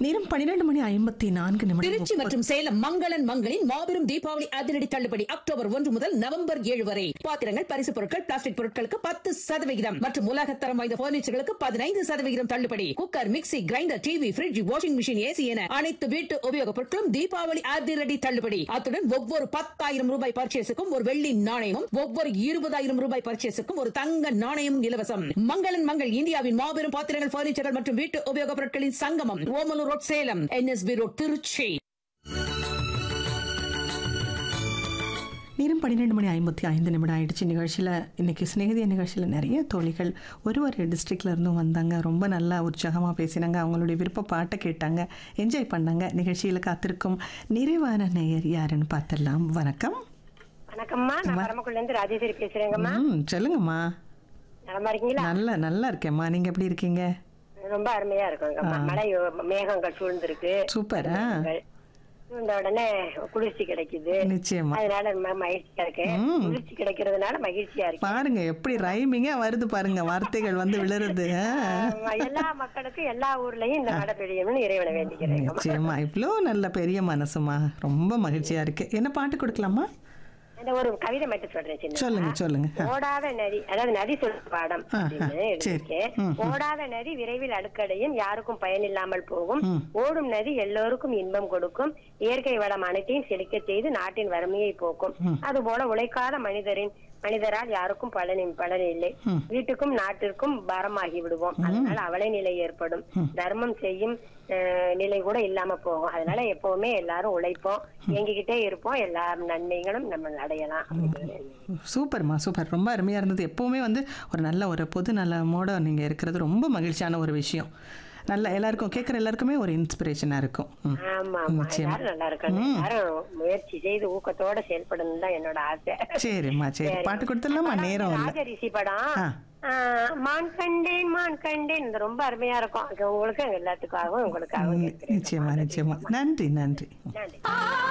நேரம் பன்னிரண்டு மணி ஐம்பத்தி நான்கு நிமிடம் திருச்சி மற்றும் சேலம் மங்களன் மங்களின் மாபெரும் தீபாவளி அதிரடி தள்ளுபடி அக்டோபர் ஒன்று முதல் நவம்பர் ஏழு வரை பாத்திரங்கள் பரிசு பொருட்கள் பிளாஸ்டிக் பொருட்களுக்கு பத்து சதவிகிதம் மற்றும் உலகத்தரம் வாய்ந்த பர்னிச்சர்களுக்கு பதினைந்து சதவிகிதம் தள்ளுபடி cooker mixie grinder TV fridge washing machine AC என அனைத்து வீட்டு உபயோகப் பொருட்களும் தீபாவளி அதிரடி தள்ளுபடி அத்துடன் ஒவ்வொரு பத்தாயிரம் ரூபாய் பர்ச்சேஸுக்கும் ஒரு வெள்ளி நாணயமும் ஒவ்வொரு இருபதாயிரம் ரூபாய் பர்ச்சேஸுக்கும் ஒரு தங்க நாணயமும் இலவசம் மங்களன் மங்கள் இந்தியாவின் மாபெரும் பாத்திரங்கள் பர்னிச்சர்கள் மற்றும் வீட்டு உபயோகப் பொருட்களின் சங்கமம் Omalur road Salem NSB road Tiruchi நேரம் பன்னிரெண்டு மணி ஐம்பத்தி ஐந்து நிமிடம் ஆயிடுச்சு நிகழ்ச்சியில் இன்னைக்கு சிநேகிதிய நிகழ்ச்சியில் நிறைய தோழிகள் ஒரு ஒரு டிஸ்ட்ரிக்ட்ல இருந்தும் வந்தாங்க ரொம்ப நல்லா உற்சாகமாக பேசினாங்க அவங்களுடைய விருப்ப பாட்டை கேட்டாங்க என்ஜாய் பண்ணாங்க நிகழ்ச்சியில் காத்திருக்கும் நிறைவான நேயர் யாருன்னு பார்த்தலாம் வணக்கம் வணக்கம்மா நான் பரமக்குள்ள இருந்து ராஜேஸ்வரி பேசுறேங்கம்மா ம் சொல்லுங்கம்மா நலமா இருக்கீங்களா நல்லா நல்லா இருக்கேம்மா நீங்கள் எப்படி இருக்கீங்க ரொம்ப அருமையா இருக்குங்கம்மா மழை மேகங்கள் சூழ்ந்திருக்கு சூப்பர் ஆ சூழ்ந்த உடனே குளிர்ச்சி கிடைக்குது நிச்சயமா அதனால ரொம்ப மகிழ்ச்சியா இருக்கு ம். குளிர்ச்சி கிடைக்கிறதுனால மகிழ்ச்சியா இருக்கு பாருங்க எப்படி ரைமிங்கா வருது பாருங்க வார்த்தைகள் வந்து விழுறது ஆ. ஆமா, எல்லா மக்களுக்கும் எல்லா ஊர்லயும் இந்த மழை பெய்யணும்னு இறைவனை வேண்டிக்கிறேன் நிச்சயமா இவ்வளோ நல்ல பெரிய மனசுமா ரொம்ப மகிழ்ச்சியா இருக்கு என்ன பாட்டு கொடுக்கலாமா இந்த ஒரு கவிதை மட்டும் சொல்றேன் சின்ன சொல்லுங்க சொல்லுங்க ஆ. ஓடாத நதி அதாவது நதி சொல் பாடம் ஆ, ஆ, அப்படின்னு சரி. எழுதியிருக்கேன் ம், ம். ஓடாத நதி விரைவில் அழுக்கடையும் யாருக்கும் பயனில்லாமல் போகும் ம். ஓடும் நதி எல்லோருக்கும் இன்பம் கொடுக்கும் இயற்கை வளம் அனைத்தையும் செழிக்க செய்து நாட்டின் வறுமையை போக்கும் அதுபோல உழைக்காத மனிதரின் மனிதரால் யாருக்கும் பலன் பலன் இல்லை ம். வீட்டுக்கும் நாட்டிற்கும் பாரமாகி விடுவோம் அதனால அவலை நிலை ஏற்படும் தர்மம் செய்யும் அஹ், நிலை கூட இல்லாம போகும் அதனால எப்பவுமே எல்லாரும் உழைப்போம் இயங்கிக்கிட்டே இருப்போம் எல்லா நன்மைகளும் நம்ம அடையலாம் அப்படின்னு சூப்பர்மா சூப்பர் ரொம்ப அருமையாக இருந்தது எப்போவுமே வந்து ஒரு நல்ல ஒரு பொது நலமோட நீங்கள் இருக்கிறது ரொம்ப மகிழ்ச்சியான ஒரு விஷயம் நல்ல எல்லாருக்கும் கேட்குற எல்லாருக்குமே ஒரு இன்ஸ்பிரேஷனாக இருக்கும் ம். ஆமா ஆமா நிச்சயமா. எல்லாரும் நல்லா இருக்கணும் எல்லாரும் முயற்சி செய்து ஊக்கத்தோட செயல்படணும் தான் என்னோட ஆசை சரிம்மா சரி பாட்டு கொடுத்துடலாமா நேரம் இல்லை ராஜ ரிஷி படம் ஆ. ஆ, மான் கண்டேன் மான் கண்டேன் இது ரொம்ப அருமையா இருக்கும் அது உங்களுக்கு எல்லாத்துக்காகவும் உங்களுக்காகவும் கேட்கிறேன். நிச்சயமா நிச்சயமா நன்றி நன்றி நன்றி